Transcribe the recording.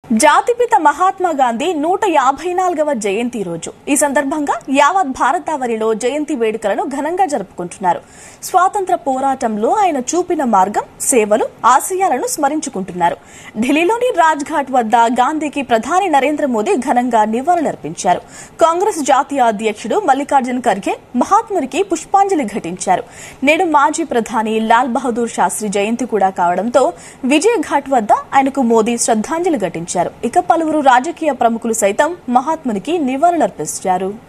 జాతిపిత మహాత్మా గాంధీ నూట యాభై నాలుగవ జయంతి రోజు ఈ సందర్భంగా యావత్ భారతావనిలో జయంతి వేడుకలను ఘనంగా జరుపుకుంటున్నారు స్వాతంత్ర పోరాటంలో ఆయన చూపిన మార్గం సేవలు ఆశయాలను స్మరించుకుంటున్నారు ఢిల్లీలోని రాజ్ ఘాట్ వద్ద గాంధీకి ప్రధాని నరేంద్ర మోదీ ఘనంగా నివాళులర్పించారు కాంగ్రెస్ జాతీయ అధ్యక్షుడు మల్లికార్జున్ ఖర్గే మహాత్మునికి పుష్పాంజలి ఘటించారు నేడు మాజీ ప్రధాని లాల్ బహదూర్ శాస్త్రి జయంతి కూడా కావడంతో విజయ్ ఘాట్ వద్ద ఆయనకు మోదీ శ్రద్ధాంజలి ఘటించారు ఇక పలువురు రాజకీయ ప్రముఖులు సైతం మహాత్మునికి నివాళులర్పించారు